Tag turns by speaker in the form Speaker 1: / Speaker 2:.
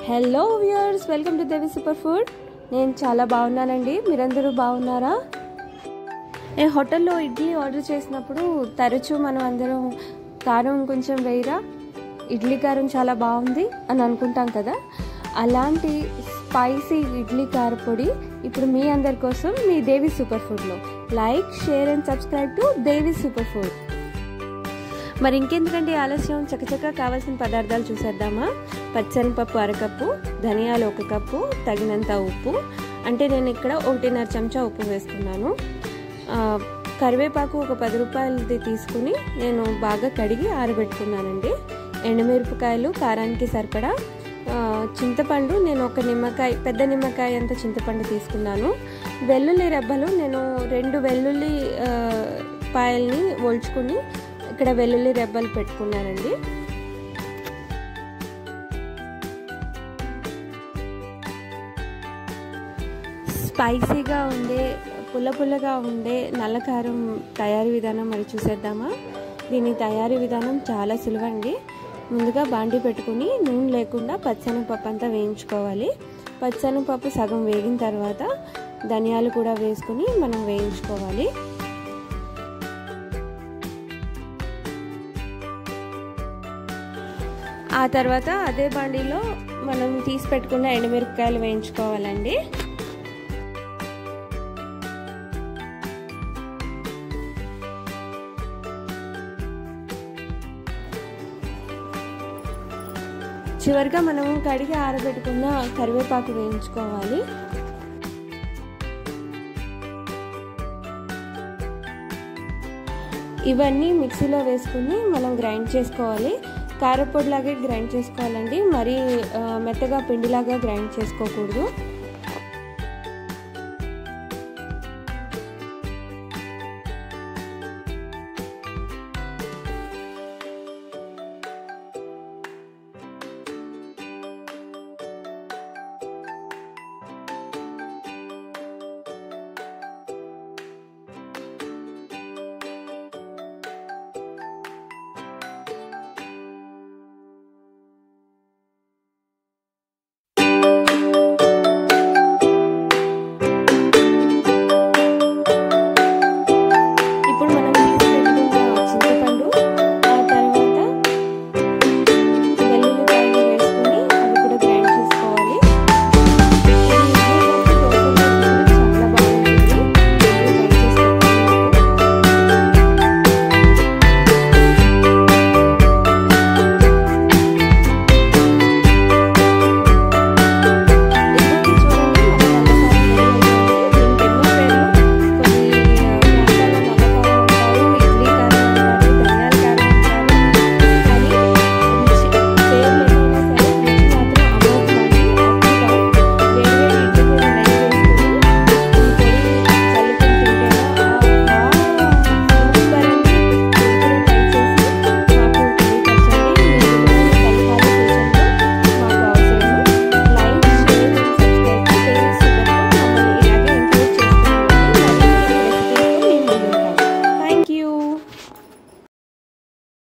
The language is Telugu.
Speaker 1: hello viewers welcome to Devi super food నేను చాలా బాగున్నానండి మీరందరూ బాగున్నారా నేను హోటల్లో ఇడ్లీ ఆర్డర్ చేసినప్పుడు తరచూ మనం అందరం కారం కొంచెం వేయరా ఇడ్లీ కారం చాలా బాగుంది అని అనుకుంటాం కదా అలాంటి స్పైసీ ఇడ్లీ కారపొడి ఇప్పుడు మీ అందరి కోసం మీ దేవి సూపర్ ఫుడ్లో like share and subscribe to Devi super food మరి ఇంకెందుకండి ఆలస్యం చకచక కావాల్సిన పదార్థాలు చూసేద్దామా పచ్చనిపప్పు అరకప్పు ధనియాలు ఒక కప్పు తగినంత ఉప్పు అంటే నేను ఇక్కడ ఒకటిన్నర చెంచా ఉప్పు వేస్తున్నాను కరివేపాకు ఒక పది రూపాయలది తీసుకుని నేను బాగా కడిగి ఆరబెట్టుకున్నానండి ఎండుమిరపకాయలు కారానికి సరిపడా చింతపండు నేను ఒక నిమ్మకాయ పెద్ద నిమ్మకాయ అంత చింతపండు తీసుకున్నాను వెల్లుల్లి రెబ్బలు నేను రెండు వెల్లుల్లి పాయల్ని ఒల్చుకుని ఇక్కడ వెల్లుల్లి రెబ్బలు పెట్టుకున్నానండి స్పైసీగా ఉండే పుల్ల పుల్లగా ఉండే నల్లకారం తయారీ విధానం మరి చూసేద్దామా దీని తయారీ విధానం చాలా సులువండి ముందుగా బాండి పెట్టుకుని నూనె లేకుండా పచ్చనపప్పు అంతా వేయించుకోవాలి పచ్చనపప్పు సగం వేగిన తర్వాత ధనియాలు కూడా వేసుకుని మనం వేయించుకోవాలి ఆ తర్వాత అదే బాండీలో మనం తీసి పెట్టుకున్న ఎండుమిరపకాయలు వేయించుకోవాలండి చివరిగా మనం కడిగి ఆరబెట్టుకున్న కరివేపాకు వేయించుకోవాలి ఇవన్నీ మిక్సీలో వేసుకుని మనం గ్రైండ్ చేసుకోవాలి కారపొడిలాగే గ్రైండ్ చేసుకోవాలండి మరీ మెత్తగా పిండిలాగా గ్రైండ్ చేసుకోకూడదు